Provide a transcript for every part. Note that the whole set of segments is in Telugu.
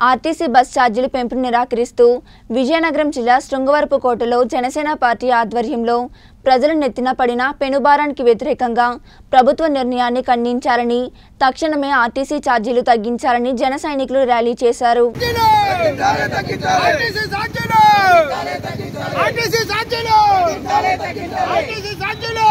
ఆర్టీసీ బస్ ఛార్జీలు పెంపును నిరాకరిస్తూ విజయనగరం జిల్లా శృంగవరపుకోటలో జనసేన పార్టీ ఆధ్వర్యంలో ప్రజలు నెత్తిన పడిన పెనుభారానికి వ్యతిరేకంగా ప్రభుత్వ నిర్ణయాన్ని ఖండించాలని తక్షణమే ఆర్టీసీ ఛార్జీలు తగ్గించాలని జన సైనికులు ర్యాలీ చేశారు ఆర్టీసీ సాధ్యులు ఆర్టీసీ సాధ్యులు ఆర్టీసీ సాధ్యులు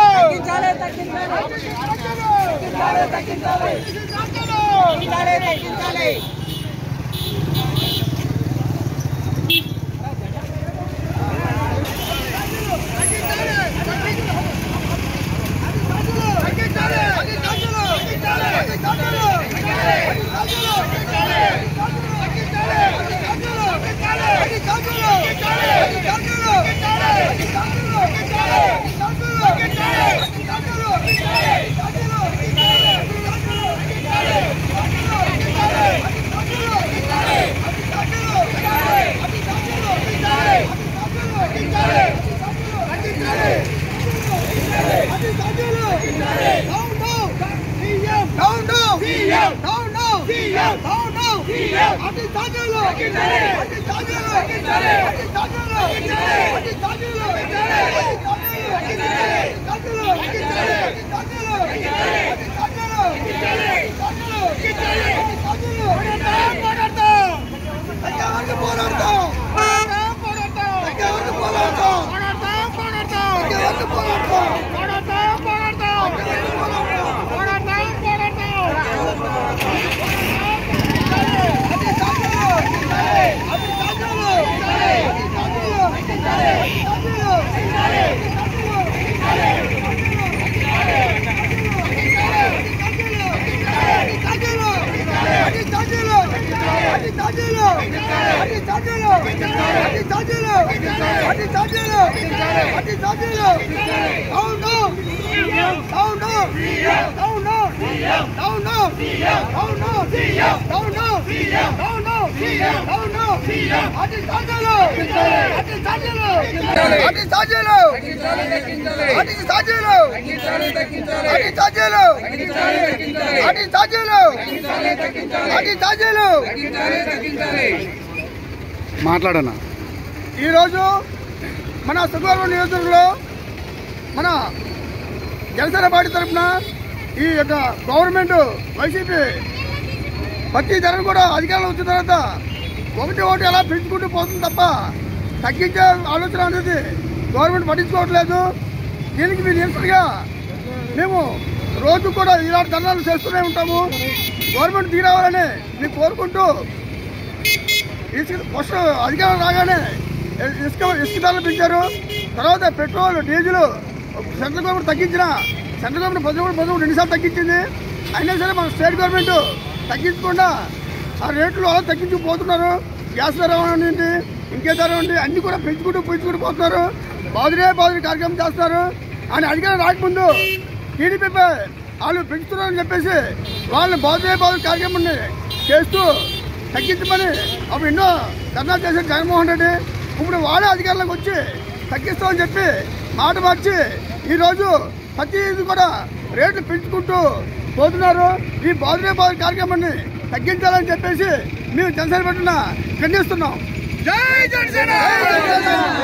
మాట్లాడనా ఈరోజు మన సుగవరం నియోజకవర్గంలో మన జనసేన పార్టీ తరఫున ఈ యొక్క గవర్నమెంట్ వైసీపీ ప్రతి ధరను కూడా అధికారంలో వచ్చిన తర్వాత ఒకటి ఒకటి ఎలా పెంచుకుంటూ పోతుంది తప్ప తగ్గించే ఆలోచన అనేది గవర్నమెంట్ పట్టించుకోవట్లేదు దీనికి మీరు నిరసనగా మేము రోజు కూడా ఇలాంటి ధర్నాలు చేస్తూనే ఉంటాము గవర్నమెంట్ దిగిరావాలని మేము కోరుకుంటూ ఇసుక ఫస్ట్ అధికారం రాగానే ఇసుక ఇసుక ధరలు పెంచారు తర్వాత పెట్రోల్ డీజిల్ సెంట్రల్ గవర్నమెంట్ తగ్గించిన సెంట్రల్ గవర్నమెంట్ పదమూడు పదమూడు రెండుసార్లు తగ్గించింది అయినా సరే మన స్టేట్ గవర్నమెంట్ తగ్గించకుండా ఆ రేట్లు అలా తగ్గించుకుపోతున్నారు గ్యాస్ ధర ఏంటి ఇంకే ధర ఉంది అన్ని కూడా పెంచుకుంటూ పెంచుకుంటూ పోతున్నారు బాదురే బాదురే కార్యక్రమం చేస్తున్నారు అని అధికారం రాకముందు టీడీపీ వాళ్ళు పెంచుతున్నారని చెప్పేసి వాళ్ళని బాదురే బాదురే కార్యక్రమాన్ని చేస్తూ తగ్గించమని అప్పుడు ఎన్నో ధర్నా చేశారు జగన్మోహన్ రెడ్డి ఇప్పుడు వాళ్ళే అధికారంలోకి వచ్చి తగ్గిస్తామని చెప్పి మాట మార్చి ఈరోజు ప్రతి ఇది కూడా రేట్లు పెంచుకుంటూ పోతున్నారు ఈ బాదురే బాదు కార్యక్రమాన్ని తగ్గించాలని చెప్పేసి మేము జనసేన పెట్టిన ఖండిస్తున్నాం జై జనసేన